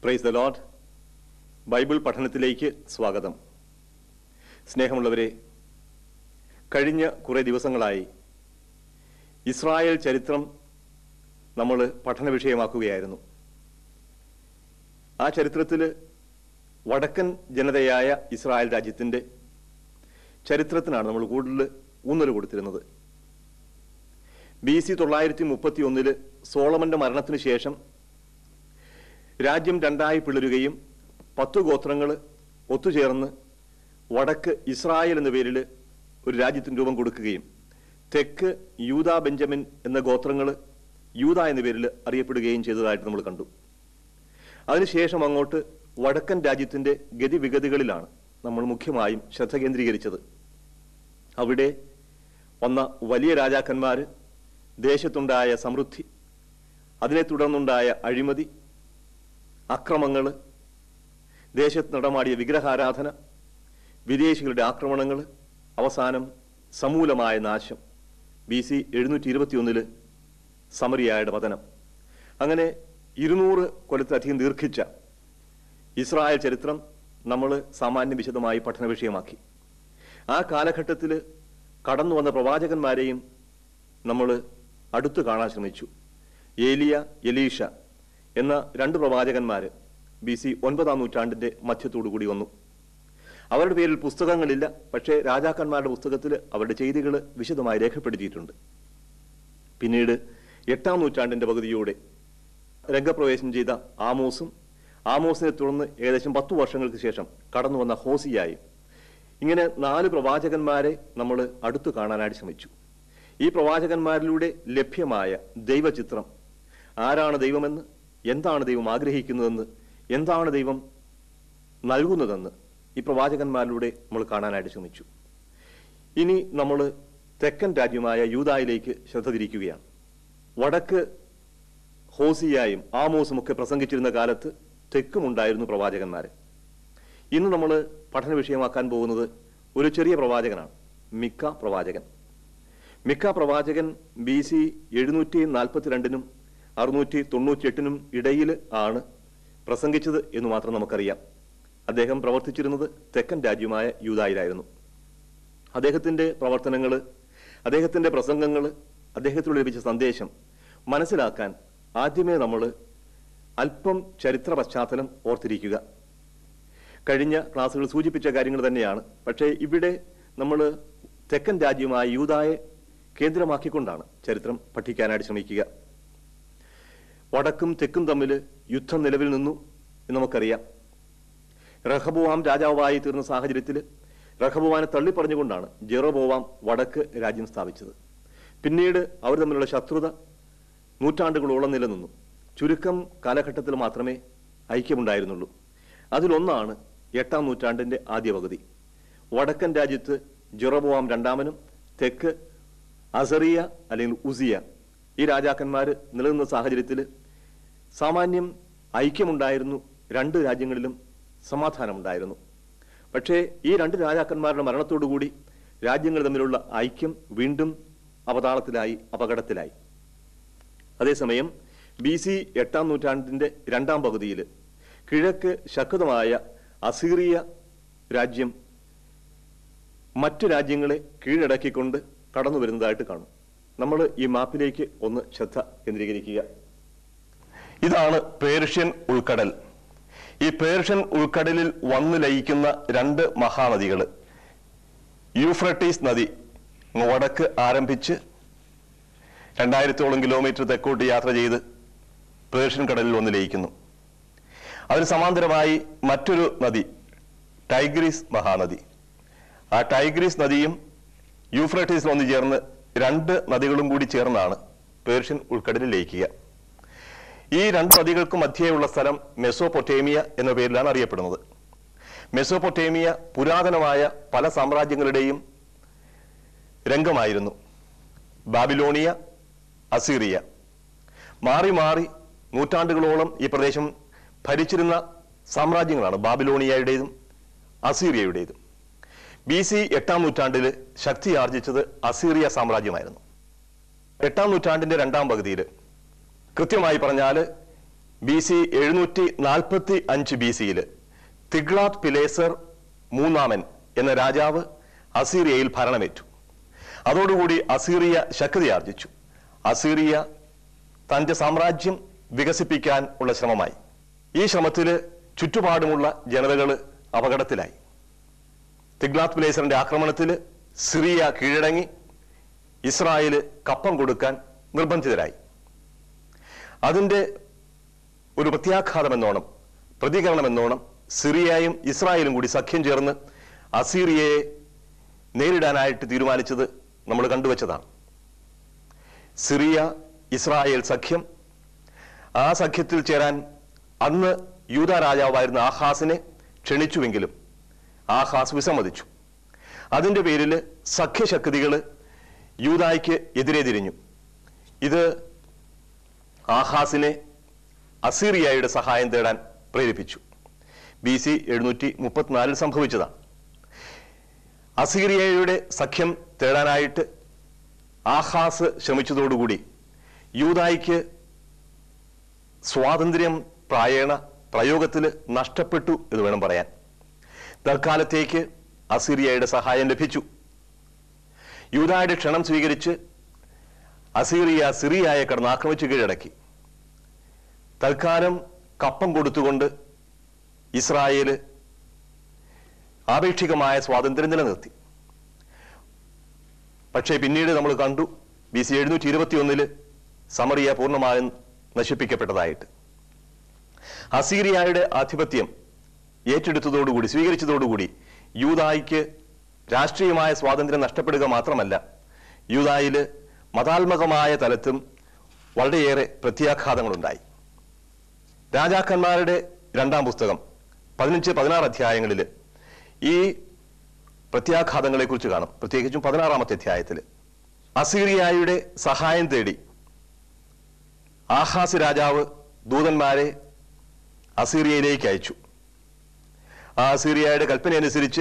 praise the load Bible പഠനത്തിലേക്ക് സ്വാഗതം സ്നേഹമുള്ളവരെ കഴിഞ്ഞ കുറേ ദിവസങ്ങളായി ഇസ്രായേൽ ചരിത്രം നമ്മൾ പഠന വിഷയമാക്കുകയായിരുന്നു ആ ചരിത്രത്തിൽ വടക്കൻ ജനതയായ ഇസ്രായേൽ രാജ്യത്തിൻ്റെ ചരിത്രത്തിനാണ് നമ്മൾ കൂടുതൽ ഊന്നൽ കൊടുത്തിരുന്നത് ബി സി തൊള്ളായിരത്തി മുപ്പത്തി ഒന്നില് സോളമന്റെ മരണത്തിനു ശേഷം രാജ്യം രണ്ടായി പിളരുകയും പത്തു ഗോത്രങ്ങൾ ഒത്തുചേർന്ന് വടക്ക് ഇസ്രായേൽ എന്ന പേരിൽ ഒരു രാജ്യത്തിന് രൂപം കൊടുക്കുകയും തെക്ക് യൂത ബെഞ്ചമിൻ എന്ന ഗോത്രങ്ങൾ യൂത എന്ന പേരിൽ അറിയപ്പെടുകയും ചെയ്തതായിട്ട് നമ്മൾ കണ്ടു അതിനുശേഷം അങ്ങോട്ട് വടക്കൻ രാജ്യത്തിന്റെ ഗതിവിഗതികളിലാണ് നമ്മൾ മുഖ്യമായും ശ്രദ്ധ കേന്ദ്രീകരിച്ചത് അവിടെ വന്ന വലിയ രാജാക്കന്മാർ ദേശത്തുണ്ടായ സമൃദ്ധി അതിനെ തുടർന്നുണ്ടായ അഴിമതി അക്രമങ്ങൾ ദേശത്ത് നടമാടിയ വിഗ്രഹാരാധന വിദേശികളുടെ ആക്രമണങ്ങൾ അവസാനം സമൂലമായ നാശം ബി സി എഴുന്നൂറ്റി ഇരുപത്തിയൊന്നില് സമരിയായുടെ പതനം അങ്ങനെ ഇരുന്നൂറ് കൊല്ലത്തിലധികം ദീർഘിച്ച ഇസ്രായേൽ ചരിത്രം നമ്മൾ സാമാന്യ വിശദമായി പഠന വിഷയമാക്കി ആ കാലഘട്ടത്തിൽ കടന്നു വന്ന പ്രവാചകന്മാരെയും നമ്മൾ അടുത്തു കാണാൻ ശ്രമിച്ചു ഏലിയ എലീഷ എന്ന രണ്ട് പ്രവാചകന്മാർ ബി സി ഒൻപതാം നൂറ്റാണ്ടിന്റെ മധ്യത്തോടു കൂടി വന്നു അവരുടെ പേരിൽ പുസ്തകങ്ങളില്ല പക്ഷേ രാജാക്കന്മാരുടെ പുസ്തകത്തിൽ അവരുടെ ചെയ്തികൾ വിശദമായി രേഖപ്പെടുത്തിയിട്ടുണ്ട് പിന്നീട് എട്ടാം നൂറ്റാണ്ടിന്റെ പകുതിയോടെ രംഗപ്രവേശം ചെയ്ത ആമോസും ആമോസിനെ തുടർന്ന് ഏകദേശം പത്തു വർഷങ്ങൾക്ക് ശേഷം കടന്നു വന്ന ഹോസിയായും ഇങ്ങനെ നാല് പ്രവാചകന്മാരെ നമ്മൾ അടുത്തു കാണാനായിട്ട് ശ്രമിച്ചു ഈ പ്രവാചകന്മാരിലൂടെ ലഭ്യമായ ദൈവചിത്രം ആരാണ് ദൈവമെന്ന് എന്താണ് ദൈവം ആഗ്രഹിക്കുന്നതെന്ന് എന്താണ് ദൈവം നൽകുന്നതെന്ന് ഈ പ്രവാചകന്മാരിലൂടെ നമ്മൾ കാണാനായിട്ട് ശ്രമിച്ചു ഇനി നമ്മൾ തെക്കൻ രാജ്യമായ യൂതായിലേക്ക് ശ്രദ്ധ തിരിക്കുകയാണ് വടക്ക് ഹോസിയായും ആമോസും ഒക്കെ പ്രസംഗിച്ചിരുന്ന കാലത്ത് തെക്കുമുണ്ടായിരുന്നു പ്രവാചകന്മാർ ഇന്ന് നമ്മൾ പഠന വിഷയമാക്കാൻ പോകുന്നത് ഒരു ചെറിയ പ്രവാചകനാണ് മിക്ക പ്രവാചകൻ മിക്ക പ്രവാചകൻ ബി സി എഴുന്നൂറ്റി നാൽപ്പത്തിരണ്ടിനും അറുന്നൂറ്റി തൊണ്ണൂറ്റി എട്ടിനും ഇടയിൽ ആണ് പ്രസംഗിച്ചത് എന്ന് മാത്രം നമുക്കറിയാം അദ്ദേഹം പ്രവർത്തിച്ചിരുന്നത് തെക്കൻ രാജ്യമായ യൂതായിലായിരുന്നു അദ്ദേഹത്തിന്റെ പ്രവർത്തനങ്ങൾ അദ്ദേഹത്തിന്റെ പ്രസംഗങ്ങൾ അദ്ദേഹത്തിലൂടെ ലഭിച്ച സന്ദേശം മനസ്സിലാക്കാൻ ആദ്യമേ നമ്മൾ അല്പം ചരിത്ര പശ്ചാത്തലം ഓർത്തിരിക്കുക കഴിഞ്ഞ ക്ലാസ്സുകൾ സൂചിപ്പിച്ച കാര്യങ്ങൾ തന്നെയാണ് പക്ഷേ ഇവിടെ നമ്മൾ തെക്കൻ രാജ്യമായ യൂതായെ കേന്ദ്രമാക്കിക്കൊണ്ടാണ് ചരിത്രം പഠിക്കാനായിട്ട് ശ്രമിക്കുക വടക്കും തെക്കും തമ്മിൽ യുദ്ധം നിലവിൽ നിന്നു എന്ന് നമുക്കറിയാം റഹബോവാം രാജാവായി തീർന്ന സാഹചര്യത്തിൽ റഹബോവാനെ തള്ളിപ്പറഞ്ഞുകൊണ്ടാണ് ജെറോബോവാം വടക്ക് രാജ്യം സ്ഥാപിച്ചത് പിന്നീട് അവർ തമ്മിലുള്ള ശത്രുത നൂറ്റാണ്ടുകളോളം നിലനിന്നു ചുരുക്കം കാലഘട്ടത്തിൽ മാത്രമേ ഐക്യമുണ്ടായിരുന്നുള്ളൂ അതിലൊന്നാണ് എട്ടാം നൂറ്റാണ്ടിന്റെ ആദ്യ പകുതി വടക്കൻ രാജ്യത്ത് ജെറോബോവാം രണ്ടാമനും തെക്ക് അസറിയ അല്ലെങ്കിൽ ഉസിയ ഈ രാജാക്കന്മാർ നിലനിന്ന സാഹചര്യത്തിൽ സാമാന്യം ഐക്യമുണ്ടായിരുന്നു രണ്ട് രാജ്യങ്ങളിലും സമാധാനമുണ്ടായിരുന്നു പക്ഷേ ഈ രണ്ട് രാജാക്കന്മാരുടെ മരണത്തോടുകൂടി രാജ്യങ്ങൾ തമ്മിലുള്ള ഐക്യം വീണ്ടും അവതാളത്തിലായി അപകടത്തിലായി അതേസമയം ബി സി എട്ടാം നൂറ്റാണ്ടിന്റെ രണ്ടാം പകുതിയിൽ കിഴക്ക് ശക്തമായ അസീറിയ രാജ്യം മറ്റു രാജ്യങ്ങളെ കീഴടക്കിക്കൊണ്ട് കടന്നു വരുന്നതായിട്ട് കാണും നമ്മൾ ഈ മാപ്പിലേക്ക് ഒന്ന് ശ്രദ്ധ കേന്ദ്രീകരിക്കുക ഇതാണ് പേർഷ്യൻ ഉൾക്കടൽ ഈ പേർഷ്യൻ ഉൾക്കടലിൽ വന്നു ലയിക്കുന്ന രണ്ട് മഹാനദികൾ യൂഫ്രട്ടീസ് നദി അങ്ങ് വടക്ക് ആരംഭിച്ച് രണ്ടായിരത്തോളം കിലോമീറ്റർ തെക്കോട്ട് യാത്ര ചെയ്ത് പേർഷ്യൻ കടലിൽ വന്ന് ലയിക്കുന്നു അതിന് സമാന്തരമായി മറ്റൊരു നദി ടൈഗ്രീസ് മഹാനദി ആ ടൈഗ്രീസ് നദിയും യൂഫ്രട്ടീസിൽ വന്നു ചേർന്ന് രണ്ട് നദികളും കൂടി ചേർന്നാണ് പേർഷ്യൻ ഉൾക്കടലിൽ ലയിക്കുക ഈ രണ്ട് നദികൾക്ക് മധ്യേയുള്ള സ്ഥലം മെസോപൊട്ടേമിയ എന്ന പേരിലാണ് അറിയപ്പെടുന്നത് മെസോപൊട്ടേമിയ പുരാതനമായ പല സാമ്രാജ്യങ്ങളുടെയും രംഗമായിരുന്നു ബാബിലോണിയ അസീറിയ മാറി മാറി നൂറ്റാണ്ടുകളോളം ഈ പ്രദേശം ഭരിച്ചിരുന്ന സാമ്രാജ്യങ്ങളാണ് ബാബിലോണിയയുടേതും അസീറിയയുടേതും ബി സി എട്ടാം നൂറ്റാണ്ടിൽ ശക്തി ആർജിച്ചത് അസീറിയ സാമ്രാജ്യമായിരുന്നു എട്ടാം നൂറ്റാണ്ടിന്റെ രണ്ടാം പകുതിയിൽ കൃത്യമായി പറഞ്ഞാൽ ബി സി എഴുന്നൂറ്റി നാൽപ്പത്തി അഞ്ച് ബി സിയിൽ തിഗ്ലാത്ത് പിലേസർ മൂന്നാമൻ എന്ന രാജാവ് അസീറിയയിൽ ഭരണമേറ്റു അതോടുകൂടി അസീറിയ ശക്തിയാർജിച്ചു അസീറിയ തന്റെ സാമ്രാജ്യം വികസിപ്പിക്കാൻ ഉള്ള ശ്രമമായി ഈ ശ്രമത്തിൽ ചുറ്റുപാടുമുള്ള ജനതകൾ അപകടത്തിലായി തിഗ്ലാത്ത് പിലേസറിന്റെ ആക്രമണത്തിൽ സിറിയ കീഴടങ്ങി ഇസ്രായേല് കപ്പം കൊടുക്കാൻ നിർബന്ധിതരായി അതിന്റെ ഒരു പ്രത്യാഘാതം എന്നോണം പ്രതികരണം എന്നോണം സിറിയയും ഇസ്രായേലും കൂടി സഖ്യം ചേർന്ന് അസീറിയയെ നേരിടാനായിട്ട് തീരുമാനിച്ചത് നമ്മൾ കണ്ടുവച്ചതാണ് സിറിയ ഇസ്രായേൽ സഖ്യം ആ സഖ്യത്തിൽ ചേരാൻ അന്ന് യൂത രാജാവായിരുന്ന ആഹാസിനെ ക്ഷണിച്ചുവെങ്കിലും ആഹാസ് വിസമ്മതിച്ചു അതിന്റെ പേരിൽ സഖ്യശക്തികൾ യൂതായ്ക്ക് എതിരെ തിരിഞ്ഞു ഇത് ആഹാസിനെ അസീറിയയുടെ സഹായം തേടാൻ പ്രേരിപ്പിച്ചു ബി സി എഴുന്നൂറ്റി മുപ്പത്തിനാലിൽ സംഭവിച്ചതാണ് അസീറിയയുടെ സഖ്യം തേടാനായിട്ട് ആഹാസ് ശ്രമിച്ചതോടുകൂടി യൂതായിക്ക് സ്വാതന്ത്ര്യം പ്രായേണ പ്രയോഗത്തിൽ നഷ്ടപ്പെട്ടു എന്ന് വേണം പറയാൻ തൽക്കാലത്തേക്ക് അസീറിയയുടെ സഹായം ലഭിച്ചു യൂതായുടെ ക്ഷണം സ്വീകരിച്ച് അസീറിയ സിറിയയെ കടന്ന് ആക്രമിച്ചു കീഴടക്കി തൽക്കാലം കപ്പം കൊടുത്തുകൊണ്ട് ഇസ്രായേല് ആപേക്ഷികമായ സ്വാതന്ത്ര്യം നിലനിർത്തി പക്ഷേ പിന്നീട് നമ്മൾ കണ്ടു ബി സി എഴുന്നൂറ്റി ഇരുപത്തി ഒന്നില് സമറിയ പൂർണ്ണമായും നശിപ്പിക്കപ്പെട്ടതായിട്ട് അസീറിയയുടെ ആധിപത്യം ഏറ്റെടുത്തതോടുകൂടി സ്വീകരിച്ചതോടുകൂടി യൂതായിക്ക് രാഷ്ട്രീയമായ സ്വാതന്ത്ര്യം നഷ്ടപ്പെടുക മാത്രമല്ല യൂതായില് മതാത്മകമായ തലത്തും വളരെയേറെ പ്രത്യാഘാതങ്ങളുണ്ടായി രാജാക്കന്മാരുടെ രണ്ടാം പുസ്തകം പതിനഞ്ച് പതിനാറ് അധ്യായങ്ങളിൽ ഈ പ്രത്യാഘാതങ്ങളെ കുറിച്ച് കാണും പ്രത്യേകിച്ചും പതിനാറാമത്തെ അധ്യായത്തിൽ അസീറിയായുടെ സഹായം തേടി ആഹാസ് രാജാവ് ദൂതന്മാരെ അസീറിയയിലേക്ക് അയച്ചു ആ അസീറിയയുടെ കൽപ്പന അനുസരിച്ച്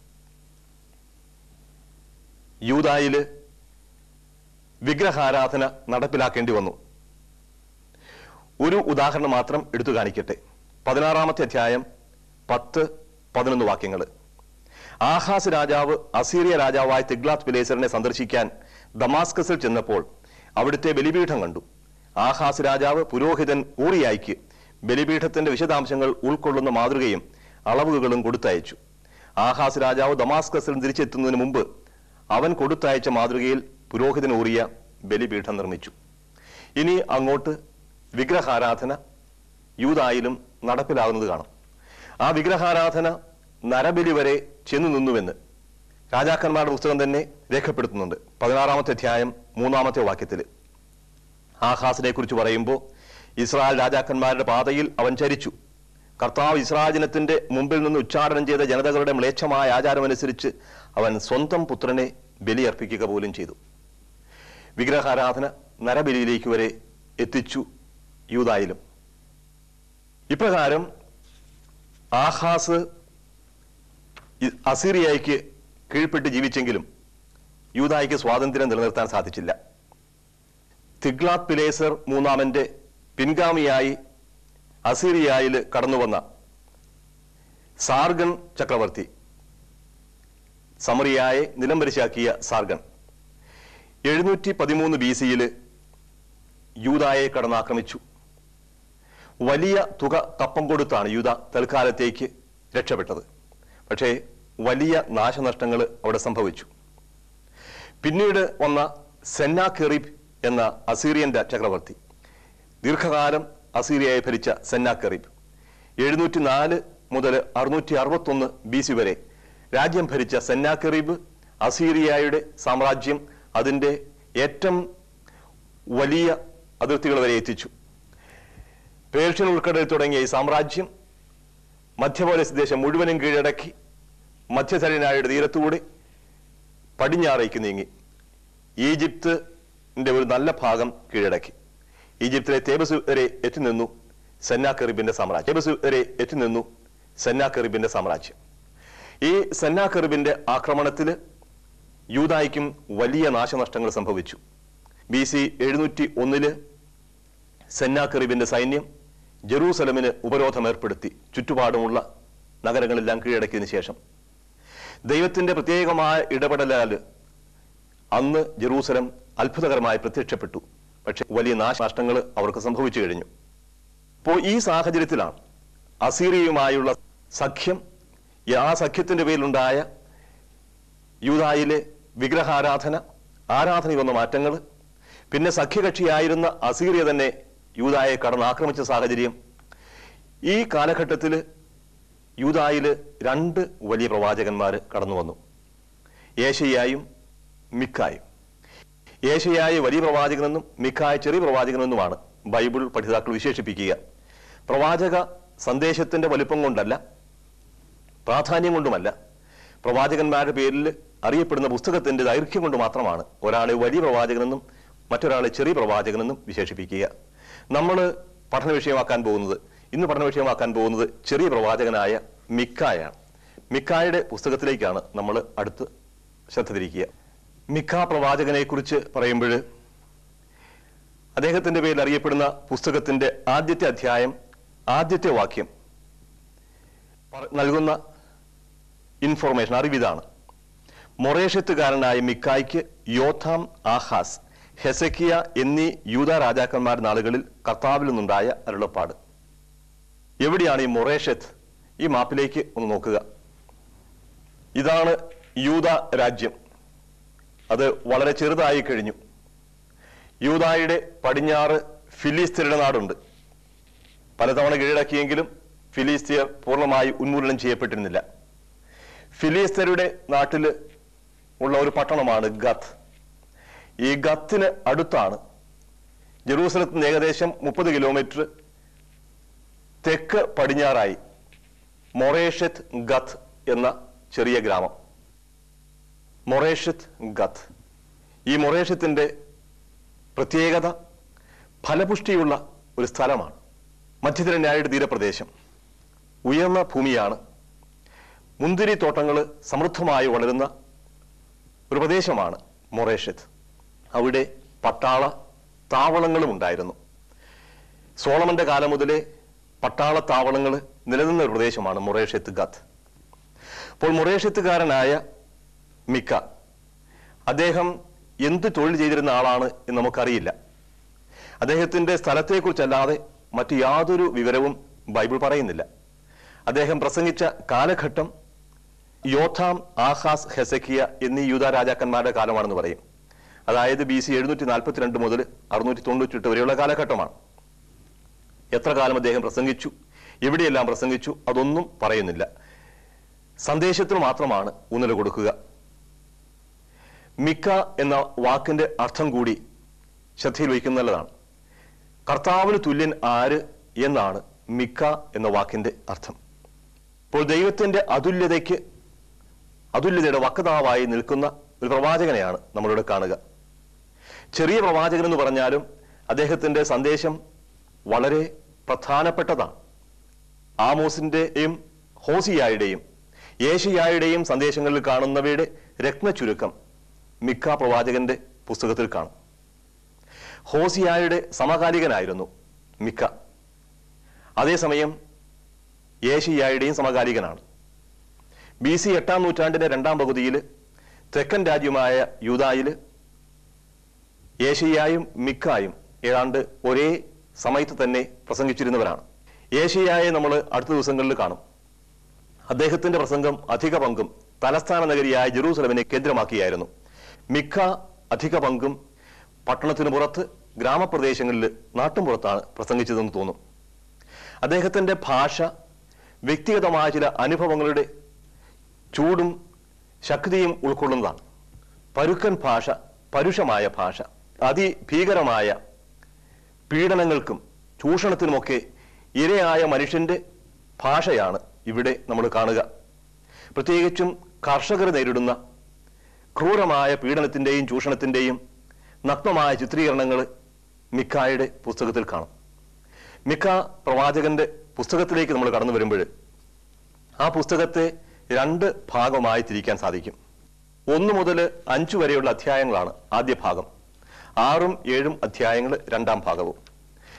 യൂതായില് വിഗ്രഹാരാധന നടപ്പിലാക്കേണ്ടി വന്നു ഒരു ഉദാഹരണം മാത്രം എടുത്തു കാണിക്കട്ടെ പതിനാറാമത്തെ അധ്യായം പത്ത് പതിനൊന്ന് വാക്യങ്ങൾ ആഹാസ് രാജാവ് അസീറിയ രാജാവായ തിഗ്ലാത്ത് പിലേസറിനെ സന്ദർശിക്കാൻ ദമാസ്കസിൽ ചെന്നപ്പോൾ അവിടുത്തെ ബലിപീഠം കണ്ടു ആഹാസ് രാജാവ് പുരോഹിതൻ ഊറിയായിക്ക് ബലിപീഠത്തിന്റെ വിശദാംശങ്ങൾ ഉൾക്കൊള്ളുന്ന മാതൃകയും അളവുകളും കൊടുത്തയച്ചു ആഹാസ് രാജാവ് ദമാസ്കസിൽ തിരിച്ചെത്തുന്നതിന് മുമ്പ് അവൻ കൊടുത്തയച്ച മാതൃകയിൽ പുരോഹിതൻ ഊറിയ ബലിപീഠം നിർമ്മിച്ചു ഇനി അങ്ങോട്ട് വിഗ്രഹാരാധന യൂതായിലും നടപ്പിലാകുന്നത് കാണാം ആ വിഗ്രഹാരാധന നരബലി വരെ ചെന്നു നിന്നുവെന്ന് രാജാക്കന്മാരുടെ പുസ്തകം തന്നെ രേഖപ്പെടുത്തുന്നുണ്ട് പതിനാറാമത്തെ അധ്യായം മൂന്നാമത്തെ വാക്യത്തിൽ ആഹാസിനെ കുറിച്ച് പറയുമ്പോൾ ഇസ്രായേൽ രാജാക്കന്മാരുടെ പാതയിൽ അവൻ ചരിച്ചു കർത്താവ് ഇസ്രായേൽ ജനത്തിന്റെ മുമ്പിൽ നിന്ന് ഉച്ചാടനം ചെയ്ത ജനതകളുടെ മ്ലേച്ഛമായ ആചാരമനുസരിച്ച് അവൻ സ്വന്തം പുത്രനെ ബലിയർപ്പിക്കുക പോലും ചെയ്തു വിഗ്രഹാരാധന നരബലിയിലേക്ക് വരെ എത്തിച്ചു യൂതായിലും ഇപ്രകാരം ആഹാസ് ഇ- അസീറിയയ്ക്ക് കീഴ്പ്പെട്ട് ജീവിച്ചെങ്കിലും യൂതായിക്ക് സ്വാതന്ത്ര്യം നിലനിർത്താൻ സാധിച്ചില്ല തിഗ്ലാത്ത് പിലേസർ മൂന്നാമന്റെ പിൻഗാമിയായി അസീറിയയിൽ കടന്നുവന്ന സാർഗൺ ചക്രവർത്തി സമറിയായെ നിലംപരിശാക്കിയ സാർഗൺ എഴുന്നൂറ്റി പതിമൂന്ന് ബി സിയില് യൂതായെ കടന്നാക്രമിച്ചു വലിയ തുക കപ്പം കൊടുത്താണ് യൂത തൽക്കാലത്തേക്ക് രക്ഷപ്പെട്ടത് പക്ഷേ വലിയ നാശനഷ്ടങ്ങൾ അവിടെ സംഭവിച്ചു പിന്നീട് വന്ന സെന്നാക്കെറിബ് എന്ന അസീറിയൻ രാ- ചക്രവർത്തി ദീർഘകാലം അസീറിയയെ ഭരിച്ച സെന്നാക്കെറിബ് എഴുന്നൂറ്റി നാല് മുതൽ അറുന്നൂറ്റി അറുപത്തൊന്ന് ബി സി വരെ രാജ്യം ഭരിച്ച സെന്നാക്കെറിബ് അസീറിയയുടെ സാമ്രാജ്യം അതിന്റെ ഏറ്റവും വലിയ അതിർത്തികൾ വരെ എത്തിച്ചു പേർഷ്യൻ ഉൾക്കടലിൽ തുടങ്ങിയ ഈ സാമ്രാജ്യം മധ്യപോലീസ് ദേശം മുഴുവനും കീഴടക്കി മധ്യധരനായുടെ തീരത്തുകൂടി പടിഞ്ഞാറേക്ക് നീങ്ങി ഈജിപ്തിന്റെ ഒരു നല്ല ഭാഗം കീഴടക്കി ഈജിപ്തിലെ തേബസ് വരെ എത്തിനിന്നു സെന്നാക്കെറിബിന്റെ സാമ്രാജ്യം തേബസ് വരെ എത്തിനിന്നു സെന്നാക്കെറിബിന്റെ സാമ്രാജ്യം ഈ സെന്നാക്കെറിബിന്റെ ആക്രമണത്തിൽ യൂതായിക്കും വലിയ നാശനഷ്ടങ്ങൾ സംഭവിച്ചു ബി സി എഴുന്നൂറ്റി ഒന്നില് സെന്നാക്കെറിബിന്റെ സൈന്യം ജെറൂസലമിന് ഉപരോധം ഏർപ്പെടുത്തി ചുറ്റുപാടുമുള്ള നഗരങ്ങളെല്ലാം കീഴടക്കിയതിനു ശേഷം ദൈവത്തിന്റെ പ്രത്യേകമായ ഇടപെടലാൽ അന്ന് ജെറൂസലം അത്ഭുതകരമായി പ്രത്യക്ഷപ്പെട്ടു പക്ഷെ വലിയ നാശനഷ്ടങ്ങൾ അവർക്ക് സംഭവിച്ചു കഴിഞ്ഞു അപ്പോൾ ഈ സാഹചര്യത്തിലാണ് അസീറിയയുമായുള്ള സഖ്യം ഈ ആ സഖ്യത്തിന്റെ പേരിലുണ്ടായ യൂതായിലെ വിഗ്രഹാരാധന ആരാധനയിൽ വന്ന മാറ്റങ്ങൾ പിന്നെ സഖ്യകക്ഷിയായിരുന്ന അസീറിയ തന്നെ യൂതായെ കടന്നാക്രമിച്ച സാഹചര്യം ഈ കാലഘട്ടത്തിൽ യൂതായിൽ രണ്ട് വലിയ പ്രവാചകന്മാർ കടന്നു വന്നു ഏഷ്യയായും മിക്കായും ഏഷ്യയായ വലിയ പ്രവാചകനെന്നും മിക്കായ ചെറിയ പ്രവാചകനെന്നുമാണ് ബൈബിൾ പഠിതാക്കൾ വിശേഷിപ്പിക്കുക പ്രവാചക സന്ദേശത്തിന്റെ വലിപ്പം കൊണ്ടല്ല പ്രാധാന്യം കൊണ്ടുമല്ല പ്രവാചകന്മാരുടെ പേരിൽ അറിയപ്പെടുന്ന പുസ്തകത്തിന്റെ ദൈർഘ്യം കൊണ്ട് മാത്രമാണ് ഒരാളെ വലിയ പ്രവാചകനെന്നും മറ്റൊരാളെ ചെറിയ പ്രവാചകനെന്നും വിശേഷിപ്പിക്കുക നമ്മൾ പഠന വിഷയമാക്കാൻ പോകുന്നത് ഇന്ന് പഠന വിഷയമാക്കാൻ പോകുന്നത് ചെറിയ പ്രവാചകനായ മിക്കായാണ് മിക്കായുടെ പുസ്തകത്തിലേക്കാണ് നമ്മൾ അടുത്ത് ശ്രദ്ധ തിരിക്കുക മിക്ക പ്രവാചകനെ കുറിച്ച് പറയുമ്പോൾ അദ്ദേഹത്തിന്റെ പേരിൽ അറിയപ്പെടുന്ന പുസ്തകത്തിന്റെ ആദ്യത്തെ അധ്യായം ആദ്യത്തെ വാക്യം പറ- നൽകുന്ന ഇൻഫോർമേഷൻ അറിവിതാണ് മൊറേഷത്തുകാരനായ മിക്കായ്ക്ക് യോഥാം ആഹാസ് ഹെസക്കിയ എന്നീ യൂത രാജാക്കന്മാർ നാളുകളിൽ കർത്താവിൽ നിന്നുണ്ടായ അരുളപ്പാട് എവിടെയാണ് ഈ മൊറേഷത്ത് ഈ മാപ്പിലേക്ക് ഒന്ന് നോക്കുക ഇതാണ് യൂത രാജ്യം അത് വളരെ ചെറുതായി കഴിഞ്ഞു യൂതായുടെ പടിഞ്ഞാറ് ഫിലിസ്തീനയുടെ നാടുണ്ട് പലതവണ കീഴടക്കിയെങ്കിലും ഫിലിസ്തീയർ പൂർണ്ണമായി ഉന്മൂലനം ചെയ്യപ്പെട്ടിരുന്നില്ല ഫിലിസ്തീനരുടെ നാട്ടിൽ ഉള്ള ഒരു പട്ടണമാണ് ഗത്ത് ഈ ഗത്തിന് അടുത്താണ് ജെറൂസലത്ത് നിന്ന് ഏകദേശം മുപ്പത് കിലോമീറ്റർ തെക്ക് പടിഞ്ഞാറായി മൊറേഷത്ത് ഗത്ത് എന്ന ചെറിയ ഗ്രാമം മൊറേഷത്ത് ഗത്ത് ഈ മൊറേഷത്തിന്റെ പ്രത്യേകത ഫലപുഷ്ടിയുള്ള ഒരു സ്ഥലമാണ് മധ്യതിരന്യായുടെ തീരപ്രദേശം ഉയർന്ന ഭൂമിയാണ് മുന്തിരി തോട്ടങ്ങൾ സമൃദ്ധമായി വളരുന്ന ഒരു പ്രദേശമാണ് മൊറേഷത്ത് അവിടെ പട്ടാള താവളങ്ങളും ഉണ്ടായിരുന്നു സോളമന്റെ കാലം മുതലേ പട്ടാള താവളങ്ങൾ നിലനിന്ന ഒരു പ്രദേശമാണ് മൊറേഷത്ത് ഗത്ത് അപ്പോൾ മൊറേഷത്തുകാരനായ മിക്ക അദ്ദേഹം എന്ത് തൊഴിൽ ചെയ്തിരുന്ന ആളാണ് എന്ന് നമുക്കറിയില്ല അദ്ദേഹത്തിന്റെ സ്ഥലത്തെക്കുറിച്ചല്ലാതെ മറ്റു യാതൊരു വിവരവും ബൈബിൾ പറയുന്നില്ല അദ്ദേഹം പ്രസംഗിച്ച കാലഘട്ടം യോഥാം ആഹാസ് ഹെസക്കിയ എന്നീ യൂത രാജാക്കന്മാരുടെ കാലമാണെന്ന് പറയും അതായത് ബി സി എഴുന്നൂറ്റി നാൽപ്പത്തിരണ്ട് മുതൽ അറുന്നൂറ്റി തൊണ്ണൂറ്റെട്ട് വരെയുള്ള കാലഘട്ടമാണ് എത്ര കാലം അദ്ദേഹം പ്രസംഗിച്ചു എവിടെയെല്ലാം പ്രസംഗിച്ചു അതൊന്നും പറയുന്നില്ല സന്ദേശത്തിന് മാത്രമാണ് ഊന്നൽ കൊടുക്കുക മിക്ക എന്ന വാക്കിന്റെ അർത്ഥം കൂടി ശ്രദ്ധയിൽ വയ്ക്കുന്ന നല്ലതാണ് കർത്താവിന് തുല്യൻ ആര് എന്നാണ് മിക്ക എന്ന വാക്കിന്റെ അർത്ഥം ഇപ്പോൾ ദൈവത്തിന്റെ അതുല്യതയ്ക്ക് അതുല്യതയുടെ വക്താവായി നിൽക്കുന്ന ഒരു പ്രവാചകനെയാണ് നമ്മളിവിടെ കാണുക ചെറിയ പ്രവാചകൻ എന്ന് പറഞ്ഞാലും അദ്ദേഹത്തിന്റെ സന്ദേശം വളരെ പ്രധാനപ്പെട്ടതാണ് ആമോസിന്റെയും ഹോസിയായുടെയും ഏഷ്യയായുടെയും സന്ദേശങ്ങളിൽ കാണുന്നവയുടെ രത്നചുരുക്കം മിക്ക പ്രവാചകന്റെ പുസ്തകത്തിൽ കാണും ഹോസിയായുടെ സമകാലികനായിരുന്നു മിക്ക അതേസമയം ഏഷ്യയായുടെയും സമകാലികനാണ് ബി സി എട്ടാം നൂറ്റാണ്ടിന്റെ രണ്ടാം പകുതിയിൽ തെക്കൻ രാജ്യമായ യൂതായിൽ ഏഷ്യയായും മിക്കായും ഏതാണ്ട് ഒരേ സമയത്ത് തന്നെ പ്രസംഗിച്ചിരുന്നവരാണ് ഏഷ്യയായെ നമ്മൾ അടുത്ത ദിവസങ്ങളിൽ കാണും അദ്ദേഹത്തിന്റെ പ്രസംഗം അധിക പങ്കും തലസ്ഥാന നഗരിയായ ജെറൂസലമിനെ കേന്ദ്രമാക്കിയായിരുന്നു മിക്ക അധിക പങ്കും പട്ടണത്തിന് പുറത്ത് ഗ്രാമപ്രദേശങ്ങളിൽ നാട്ടുംപുറത്താണ് പ്രസംഗിച്ചതെന്ന് തോന്നും അദ്ദേഹത്തിന്റെ ഭാഷ വ്യക്തിഗതമായ ചില അനുഭവങ്ങളുടെ ചൂടും ശക്തിയും ഉൾക്കൊള്ളുന്നതാണ് പരുക്കൻ ഭാഷ പരുഷമായ ഭാഷ അതിഭീകരമായ പീഡനങ്ങൾക്കും ചൂഷണത്തിനുമൊക്കെ ഇരയായ മനുഷ്യന്റെ ഭാഷയാണ് ഇവിടെ നമ്മൾ കാണുക പ്രത്യേകിച്ചും കർഷകർ നേരിടുന്ന ക്രൂരമായ പീഡനത്തിന്റെയും ചൂഷണത്തിന്റെയും നഗ്നമായ ചിത്രീകരണങ്ങൾ മിക്കായുടെ പുസ്തകത്തിൽ കാണും മിക്ക പ്രവാചകന്റെ പുസ്തകത്തിലേക്ക് നമ്മൾ കടന്നു വരുമ്പോൾ ആ പുസ്തകത്തെ രണ്ട് ഭാഗമായി തിരിക്കാൻ സാധിക്കും ഒന്ന് മുതൽ അഞ്ചു വരെയുള്ള അധ്യായങ്ങളാണ് ആദ്യ ഭാഗം ആറും ഏഴും അധ്യായങ്ങൾ രണ്ടാം ഭാഗവും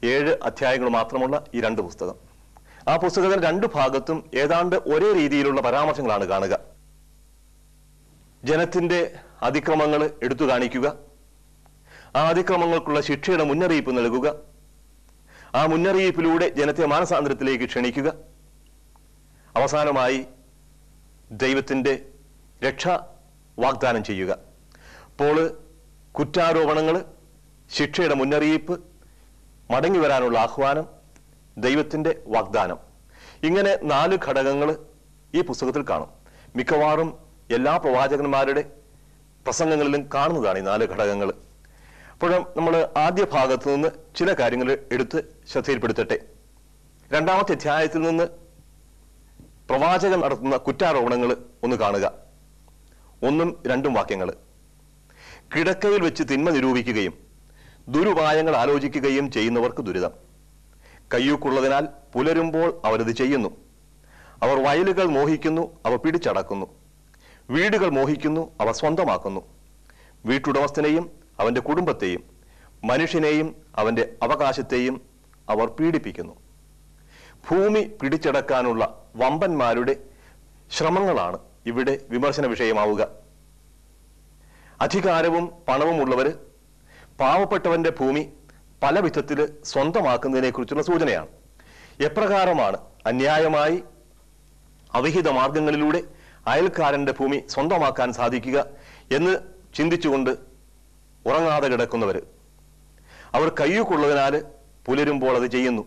ഏഴ് അധ്യായങ്ങൾ മാത്രമുള്ള ഈ രണ്ട് പുസ്തകം ആ പുസ്തകത്തിൽ രണ്ട് ഭാഗത്തും ഏതാണ്ട് ഒരേ രീതിയിലുള്ള പരാമർശങ്ങളാണ് കാണുക ജനത്തിന്റെ അതിക്രമങ്ങൾ എടുത്തു കാണിക്കുക ആ അതിക്രമങ്ങൾക്കുള്ള ശിക്ഷയുടെ മുന്നറിയിപ്പ് നൽകുക ആ മുന്നറിയിപ്പിലൂടെ ജനത്തെ മാനസാന്തരത്തിലേക്ക് ക്ഷണിക്കുക അവസാനമായി ദൈവത്തിന്റെ രക്ഷ വാഗ്ദാനം ചെയ്യുക അപ്പോൾ കുറ്റാരോപണങ്ങൾ ശിക്ഷയുടെ മുന്നറിയിപ്പ് മടങ്ങി വരാനുള്ള ആഹ്വാനം ദൈവത്തിന്റെ വാഗ്ദാനം ഇങ്ങനെ നാല് ഘടകങ്ങൾ ഈ പുസ്തകത്തിൽ കാണും മിക്കവാറും എല്ലാ പ്രവാചകന്മാരുടെ പ്രസംഗങ്ങളിലും കാണുന്നതാണ് ഈ നാല് ഘടകങ്ങൾ അപ്പോൾ നമ്മൾ ആദ്യ ഭാഗത്ത് നിന്ന് ചില കാര്യങ്ങൾ എടുത്ത് ശ്രദ്ധയിൽപ്പെടുത്തട്ടെ രണ്ടാമത്തെ അധ്യായത്തിൽ നിന്ന് പ്രവാചകൻ നടത്തുന്ന കുറ്റാരോപണങ്ങൾ ഒന്ന് കാണുക ഒന്നും രണ്ടും വാക്യങ്ങൾ കിടക്കയിൽ വെച്ച് തിന്മ നിരൂപിക്കുകയും ദുരുപായങ്ങൾ ആലോചിക്കുകയും ചെയ്യുന്നവർക്ക് ദുരിതം കയ്യൂക്കുള്ളതിനാൽ പുലരുമ്പോൾ അവരത് ചെയ്യുന്നു അവർ വയലുകൾ മോഹിക്കുന്നു അവ പിടിച്ചടക്കുന്നു വീടുകൾ മോഹിക്കുന്നു അവ സ്വന്തമാക്കുന്നു വീട്ടുടമസ്ഥനെയും അവന്റെ കുടുംബത്തെയും മനുഷ്യനെയും അവന്റെ അവകാശത്തെയും അവർ പീഡിപ്പിക്കുന്നു ഭൂമി പിടിച്ചടക്കാനുള്ള വമ്പന്മാരുടെ ശ്രമങ്ങളാണ് ഇവിടെ വിമർശന വിഷയമാവുക അധികാരവും പണവും ഉള്ളവര് പാവപ്പെട്ടവന്റെ ഭൂമി പല വിധത്തിൽ സ്വന്തമാക്കുന്നതിനെ കുറിച്ചുള്ള സൂചനയാണ് എപ്രകാരമാണ് അന്യായമായി അവിഹിത മാർഗങ്ങളിലൂടെ അയൽക്കാരന്റെ ഭൂമി സ്വന്തമാക്കാൻ സാധിക്കുക എന്ന് ചിന്തിച്ചുകൊണ്ട് ഉറങ്ങാതെ കിടക്കുന്നവര് അവർ കയ്യൂക്കുള്ളതിനാൽ പുലരുമ്പോൾ അത് ചെയ്യുന്നു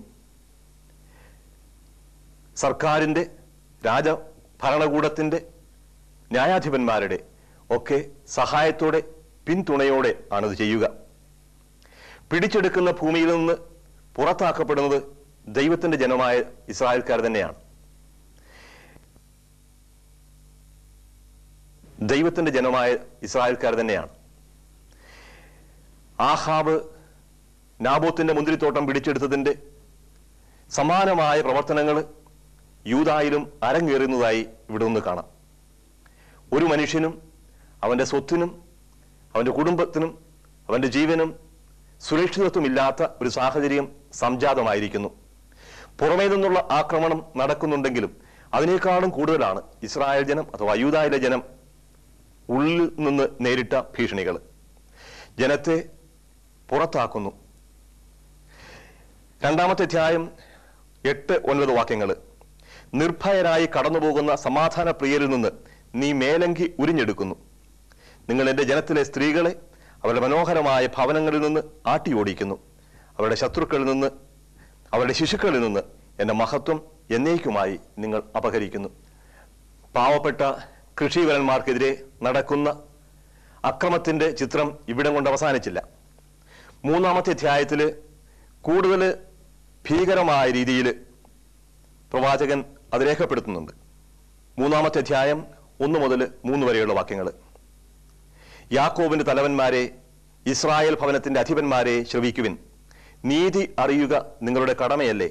സർക്കാരിന്റെ രാജ ഭരണകൂടത്തിന്റെ ന്യായാധിപന്മാരുടെ ഒക്കെ സഹായത്തോടെ പിന്തുണയോടെ ആണത് ചെയ്യുക പിടിച്ചെടുക്കുന്ന ഭൂമിയിൽ നിന്ന് പുറത്താക്കപ്പെടുന്നത് ദൈവത്തിന്റെ ജനമായ ഇസ്രായേൽക്കാർ തന്നെയാണ് ദൈവത്തിന്റെ ജനമായ ഇസ്രായേൽക്കാർ തന്നെയാണ് ആഹാബ് നാബോത്തിന്റെ മുന്തിരിത്തോട്ടം പിടിച്ചെടുത്തതിന്റെ സമാനമായ പ്രവർത്തനങ്ങൾ യൂതായിലും അരങ്ങേറുന്നതായി ഇവിടെ നിന്ന് കാണാം ഒരു മനുഷ്യനും അവന്റെ സ്വത്തിനും അവന്റെ കുടുംബത്തിനും അവന്റെ ജീവനും സുരക്ഷിതത്വമില്ലാത്ത ഒരു സാഹചര്യം സംജാതമായിരിക്കുന്നു പുറമേ നിന്നുള്ള ആക്രമണം നടക്കുന്നുണ്ടെങ്കിലും അതിനേക്കാളും കൂടുതലാണ് ഇസ്രായേൽ ജനം അഥവാ യൂതായിലെ ജനം ഉള്ളിൽ നിന്ന് നേരിട്ട ഭീഷണികൾ ജനത്തെ പുറത്താക്കുന്നു രണ്ടാമത്തെ അധ്യായം എട്ട് ഒൻപത് വാക്യങ്ങൾ നിർഭയരായി കടന്നുപോകുന്ന സമാധാന പ്രിയരിൽ നിന്ന് നീ മേലങ്കി ഉരിഞ്ഞെടുക്കുന്നു നിങ്ങൾ എൻ്റെ ജനത്തിലെ സ്ത്രീകളെ അവരുടെ മനോഹരമായ ഭവനങ്ങളിൽ നിന്ന് ആട്ടിയോടിക്കുന്നു അവരുടെ ശത്രുക്കളിൽ നിന്ന് അവരുടെ ശിശുക്കളിൽ നിന്ന് എൻ്റെ മഹത്വം എന്നേക്കുമായി നിങ്ങൾ അപഹരിക്കുന്നു പാവപ്പെട്ട കൃഷിവരന്മാർക്കെതിരെ നടക്കുന്ന അക്രമത്തിന്റെ ചിത്രം ഇവിടം കൊണ്ട് അവസാനിച്ചില്ല മൂന്നാമത്തെ അധ്യായത്തിൽ കൂടുതൽ ഭീകരമായ രീതിയിൽ പ്രവാചകൻ അത് രേഖപ്പെടുത്തുന്നുണ്ട് മൂന്നാമത്തെ അധ്യായം ഒന്ന് മുതൽ മൂന്ന് വരെയുള്ള വാക്യങ്ങൾ യാക്കോബിന്റെ തലവന്മാരെ ഇസ്രായേൽ ഭവനത്തിന്റെ അധിപന്മാരെ ശ്രവിക്കുവിൻ നീതി അറിയുക നിങ്ങളുടെ കടമയല്ലേ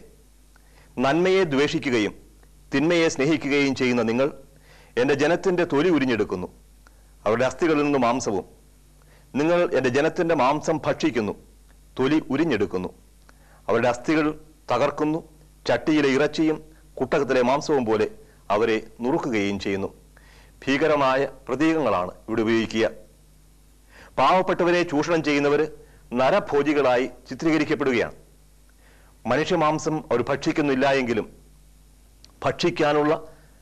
നന്മയെ ദ്വേഷിക്കുകയും തിന്മയെ സ്നേഹിക്കുകയും ചെയ്യുന്ന നിങ്ങൾ എൻ്റെ ജനത്തിന്റെ തൊലി ഉരിഞ്ഞെടുക്കുന്നു അവരുടെ അസ്ഥികളിൽ നിന്ന് മാംസവും നിങ്ങൾ എൻ്റെ ജനത്തിന്റെ മാംസം ഭക്ഷിക്കുന്നു തൊലി ഉരിഞ്ഞെടുക്കുന്നു അവരുടെ അസ്ഥികൾ തകർക്കുന്നു ചട്ടിയിലെ ഇറച്ചിയും കുട്ടകത്തിലെ മാംസവും പോലെ അവരെ നുറുക്കുകയും ചെയ്യുന്നു ഭീകരമായ പ്രതീകങ്ങളാണ് ഇവിടെ ഉപയോഗിക്കുക പാവപ്പെട്ടവരെ ചൂഷണം ചെയ്യുന്നവര് നരഭോജികളായി ചിത്രീകരിക്കപ്പെടുകയാണ് മനുഷ്യമാംസം അവർ ഭക്ഷിക്കുന്നില്ല എങ്കിലും ഭക്ഷിക്കാനുള്ള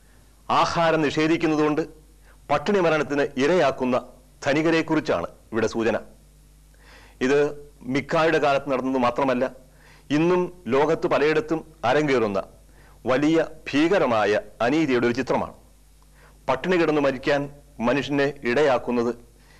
ആഹാരം നിഷേധിക്കുന്നതുകൊണ്ട് പട്ടിണി മരണത്തിന് ഇരയാക്കുന്ന ധനികരെക്കുറിച്ചാണ് ഇവിടെ സൂചന ഇത് മിക്കായുടെ കാലത്ത് നടന്നത് മാത്രമല്ല ഇന്നും ലോകത്ത് പലയിടത്തും അരങ്ങേറുന്ന വലിയ ഭീകരമായ അനീതിയുടെ ഒരു ചിത്രമാണ് പട്ടിണി കിടന്ന് മരിക്കാൻ മനുഷ്യനെ ഇടയാക്കുന്നത്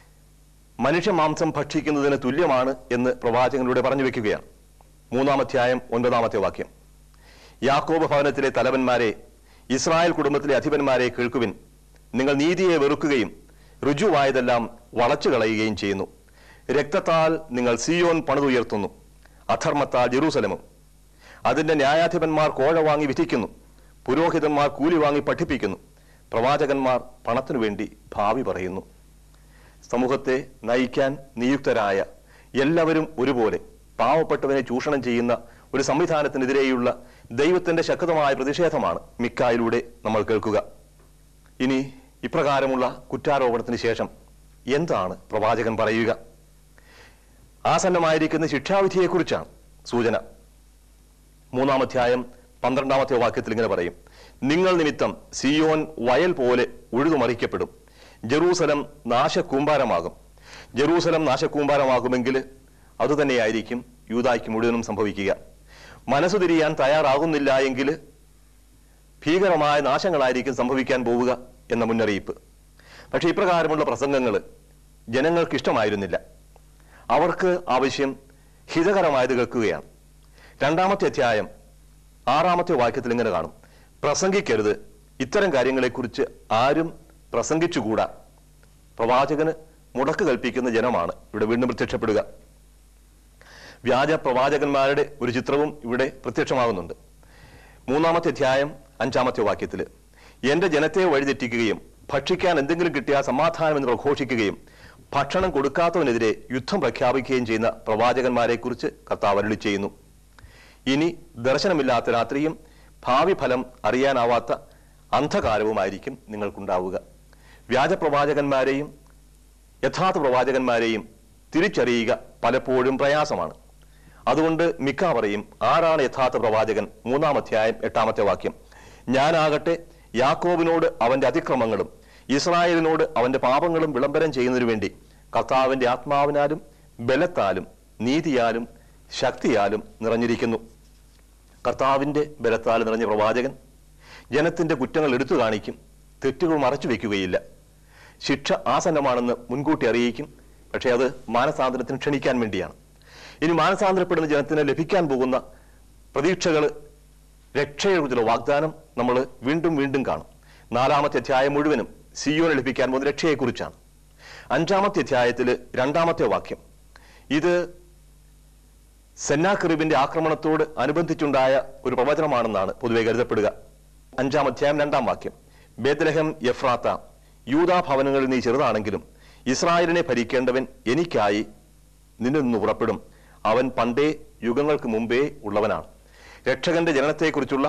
മനുഷ്യമാംസം ഭക്ഷിക്കുന്നതിന് തുല്യമാണ് എന്ന് പ്രവാചകനിലൂടെ പറഞ്ഞു വെക്കുകയാണ് മൂന്നാമധ്യായം ഒൻപതാമത്തെ വാക്യം യാക്കോബ് ഭവനത്തിലെ തലവന്മാരെ ഇസ്രായേൽ കുടുംബത്തിലെ അധിപന്മാരെ കേൾക്കുവിൻ നിങ്ങൾ നീതിയെ വെറുക്കുകയും രുജുവായതെല്ലാം വളച്ചു കളയുകയും ചെയ്യുന്നു രക്തത്താൽ നിങ്ങൾ സിയോൻ പണിതുയർത്തുന്നു അധർമ്മത്താൽ ജെറൂസലമും അതിന്റെ ന്യായാധിപന്മാർ കോഴ വാങ്ങി വിധിക്കുന്നു പുരോഹിതന്മാർ കൂലി വാങ്ങി പഠിപ്പിക്കുന്നു പ്രവാചകന്മാർ പണത്തിനു വേണ്ടി ഭാവി പറയുന്നു സമൂഹത്തെ നയിക്കാൻ നിയുക്തരായ എല്ലാവരും ഒരുപോലെ പാവപ്പെട്ടവനെ ചൂഷണം ചെയ്യുന്ന ഒരു സംവിധാനത്തിനെതിരെയുള്ള ദൈവത്തിന്റെ ശക്തമായ പ്രതിഷേധമാണ് മിക്കായിലൂടെ നമ്മൾ കേൾക്കുക ഇനി ഇപ്രകാരമുള്ള കുറ്റാരോപണത്തിന് ശേഷം എന്താണ് പ്രവാചകൻ പറയുക ആസന്നമായിരിക്കുന്ന ശിക്ഷാവിധിയെക്കുറിച്ചാണ് സൂചന മൂന്നാം അധ്യായം പന്ത്രണ്ടാമത്തെ വാക്യത്തിൽ ഇങ്ങനെ പറയും നിങ്ങൾ നിമിത്തം സിയോൻ വയൽ പോലെ ഉഴുതുമറിക്കപ്പെടും ജെറൂസലം നാശകൂമ്പാരമാകും ജെറൂസലം നാശകൂമ്പാരമാകുമെങ്കിൽ അതുതന്നെയായിരിക്കും യൂതായ്ക്ക് മുഴുവനും സംഭവിക്കുക മനസ്സു തിരിയാൻ തയ്യാറാകുന്നില്ല എങ്കിൽ ഭീകരമായ നാശങ്ങളായിരിക്കും സംഭവിക്കാൻ പോവുക എന്ന മുന്നറിയിപ്പ് പക്ഷെ ഇപ്രകാരമുള്ള പ്രസംഗങ്ങൾ ജനങ്ങൾക്ക് ഇഷ്ടമായിരുന്നില്ല അവർക്ക് ആവശ്യം ഹിതകരമായത് കേൾക്കുകയാണ് രണ്ടാമത്തെ അധ്യായം ആറാമത്തെ വാക്യത്തിൽ ഇങ്ങനെ കാണും പ്രസംഗിക്കരുത് ഇത്തരം കാര്യങ്ങളെക്കുറിച്ച് ആരും പ്രസംഗിച്ചുകൂടാ പ്രവാചകന് മുടക്ക് കൽപ്പിക്കുന്ന ജനമാണ് ഇവിടെ വീണ്ടും പ്രത്യക്ഷപ്പെടുക വ്യാജ പ്രവാചകന്മാരുടെ ഒരു ചിത്രവും ഇവിടെ പ്രത്യക്ഷമാകുന്നുണ്ട് മൂന്നാമത്തെ അധ്യായം അഞ്ചാമത്തെ വാക്യത്തിൽ എന്റെ ജനത്തെ വഴിതെറ്റിക്കുകയും ഭക്ഷിക്കാൻ എന്തെങ്കിലും കിട്ടിയാൽ സമാധാനം എന്ന് പ്രഘോഷിക്കുകയും ഭക്ഷണം കൊടുക്കാത്തവനെതിരെ യുദ്ധം പ്രഖ്യാപിക്കുകയും ചെയ്യുന്ന പ്രവാചകന്മാരെ കുറിച്ച് കർത്താവ് അരുളി ചെയ്യുന്നു ഇനി ദർശനമില്ലാത്ത രാത്രിയും ഭാവി ഫലം അറിയാനാവാത്ത അന്ധകാരവുമായിരിക്കും നിങ്ങൾക്കുണ്ടാവുക വ്യാജ പ്രവാചകന്മാരെയും യഥാർത്ഥ പ്രവാചകന്മാരെയും തിരിച്ചറിയുക പലപ്പോഴും പ്രയാസമാണ് അതുകൊണ്ട് മിക്ക പറയും ആരാണ് യഥാർത്ഥ പ്രവാചകൻ മൂന്നാം അധ്യായം എട്ടാമത്തെ വാക്യം ഞാനാകട്ടെ യാക്കോബിനോട് അവന്റെ അതിക്രമങ്ങളും ഇസ്രായേലിനോട് അവന്റെ പാപങ്ങളും വിളംബരം ചെയ്യുന്നതിനു വേണ്ടി കർത്താവിന്റെ ആത്മാവിനാലും ബലത്താലും നീതിയാലും ശക്തിയാലും നിറഞ്ഞിരിക്കുന്നു കർത്താവിന്റെ ബലത്താൽ നിറഞ്ഞ പ്രവാചകൻ ജനത്തിന്റെ കുറ്റങ്ങൾ എടുത്തു കാണിക്കും തെറ്റുകൾ മറച്ചു വെക്കുകയില്ല ശിക്ഷ ആസന്നമാണെന്ന് മുൻകൂട്ടി അറിയിക്കും പക്ഷേ അത് മാനസാന്തരത്തിന് ക്ഷണിക്കാൻ വേണ്ടിയാണ് ഇനി മാനസാന്തരപ്പെടുന്ന ജനത്തിന് ലഭിക്കാൻ പോകുന്ന പ്രതീക്ഷകൾ രക്ഷയെക്കുറിച്ചുള്ള വാഗ്ദാനം നമ്മൾ വീണ്ടും വീണ്ടും കാണും നാലാമത്തെ അധ്യായം മുഴുവനും സിയോന് ലഭിക്കാൻ പോകുന്ന രക്ഷയെക്കുറിച്ചാണ് അഞ്ചാമത്തെ അധ്യായത്തിൽ രണ്ടാമത്തെ വാക്യം ഇത് സെന്നാക്രിബിന്റെ ആക്രമണത്തോട് അനുബന്ധിച്ചുണ്ടായ ഒരു പ്രവചനമാണെന്നാണ് പൊതുവെ കരുതപ്പെടുക അഞ്ചാം അധ്യായം രണ്ടാം വാക്യം ബേദ്ലഹം യഫ്രാത്ത യൂതാ ഭവനങ്ങളിൽ നീ ചെറുതാണെങ്കിലും ഇസ്രായേലിനെ ഭരിക്കേണ്ടവൻ എനിക്കായി നിന്നിൽ നിന്ന് പുറപ്പെടും അവൻ പണ്ടേ യുഗങ്ങൾക്ക് മുമ്പേ ഉള്ളവനാണ് രക്ഷകന്റെ ജനനത്തെക്കുറിച്ചുള്ള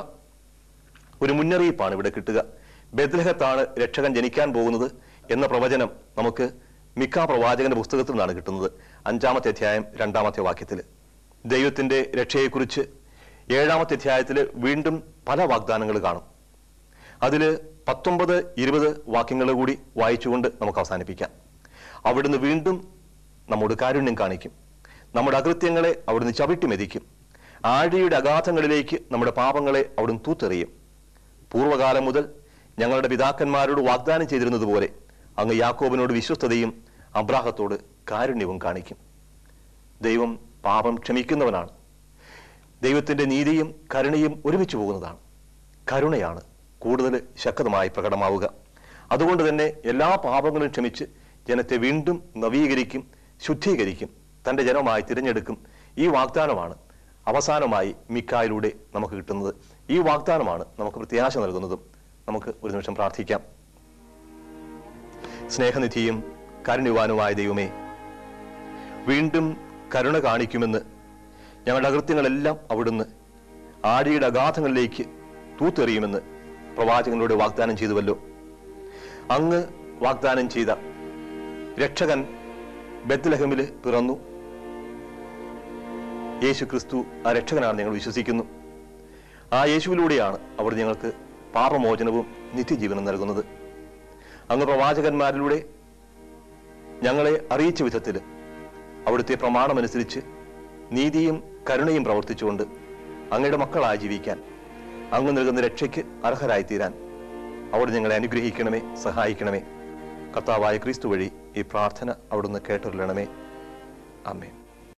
ഒരു മുന്നറിയിപ്പാണ് ഇവിടെ കിട്ടുക ബദ്ലഹത്താണ് രക്ഷകൻ ജനിക്കാൻ പോകുന്നത് എന്ന പ്രവചനം നമുക്ക് മിക്ക പ്രവാചകന്റെ പുസ്തകത്തിൽ നിന്നാണ് കിട്ടുന്നത് അഞ്ചാമത്തെ അധ്യായം രണ്ടാമത്തെ വാക്യത്തിൽ ദൈവത്തിന്റെ രക്ഷയെക്കുറിച്ച് ഏഴാമത്തെ അധ്യായത്തിൽ വീണ്ടും പല വാഗ്ദാനങ്ങൾ കാണും അതിൽ പത്തൊമ്പത് ഇരുപത് വാക്യങ്ങൾ കൂടി വായിച്ചുകൊണ്ട് നമുക്ക് അവസാനിപ്പിക്കാം അവിടുന്ന് വീണ്ടും നമ്മോട് കാരുണ്യം കാണിക്കും നമ്മുടെ അകൃത്യങ്ങളെ അവിടുന്ന് ചവിട്ടി മെതിക്കും ആഴിയുടെ അഗാധങ്ങളിലേക്ക് നമ്മുടെ പാപങ്ങളെ അവിടുന്ന് തൂത്തെറിയും പൂർവ്വകാലം മുതൽ ഞങ്ങളുടെ പിതാക്കന്മാരോട് വാഗ്ദാനം ചെയ്തിരുന്നതുപോലെ അങ്ങ് യാക്കോബിനോട് വിശ്വസ്തതയും അബ്രാഹത്തോട് കാരുണ്യവും കാണിക്കും ദൈവം പാപം ക്ഷമിക്കുന്നവനാണ് ദൈവത്തിന്റെ നീതിയും കരുണയും ഒരുമിച്ച് പോകുന്നതാണ് കരുണയാണ് കൂടുതൽ ശക്തമായി പ്രകടമാവുക അതുകൊണ്ട് തന്നെ എല്ലാ പാപങ്ങളും ക്ഷമിച്ച് ജനത്തെ വീണ്ടും നവീകരിക്കും ശുദ്ധീകരിക്കും തന്റെ ജനമായി തിരഞ്ഞെടുക്കും ഈ വാഗ്ദാനമാണ് അവസാനമായി മിക്കായിലൂടെ നമുക്ക് കിട്ടുന്നത് ഈ വാഗ്ദാനമാണ് നമുക്ക് പ്രത്യാശ നൽകുന്നതും നമുക്ക് ഒരു നിമിഷം പ്രാർത്ഥിക്കാം സ്നേഹനിധിയും കാരുണ്യവാനുമായ ദൈവമേ വീണ്ടും കരുണ കാണിക്കുമെന്ന് ഞങ്ങളുടെ അകൃത്യങ്ങളെല്ലാം അവിടുന്ന് ആഴിയുടെ അഗാധങ്ങളിലേക്ക് തൂത്തെറിയുമെന്ന് പ്രവാചകനോട് വാഗ്ദാനം ചെയ്തുവല്ലോ അങ്ങ് വാഗ്ദാനം ചെയ്ത രക്ഷകൻ ബത്ലഹമിൽ പിറന്നു യേശു ക്രിസ്തു ആ രക്ഷകനാണ് ഞങ്ങൾ വിശ്വസിക്കുന്നു ആ യേശുവിലൂടെയാണ് അവർ ഞങ്ങൾക്ക് പാപമോചനവും നിത്യജീവനും നൽകുന്നത് അങ്ങ് പ്രവാചകന്മാരിലൂടെ ഞങ്ങളെ അറിയിച്ച വിധത്തിൽ അവിടുത്തെ പ്രമാണമനുസരിച്ച് നീതിയും കരുണയും പ്രവർത്തിച്ചുകൊണ്ട് അങ്ങയുടെ മക്കളായി ജീവിക്കാൻ അങ്ങ് നൽകുന്ന രക്ഷയ്ക്ക് അർഹരായി തീരാൻ അവിടെ ഞങ്ങളെ അനുഗ്രഹിക്കണമേ സഹായിക്കണമേ കർത്താവായ ക്രിസ്തു വഴി ഈ പ്രാർത്ഥന അവിടുന്ന് കേട്ടറിയണമേ അമ്മേ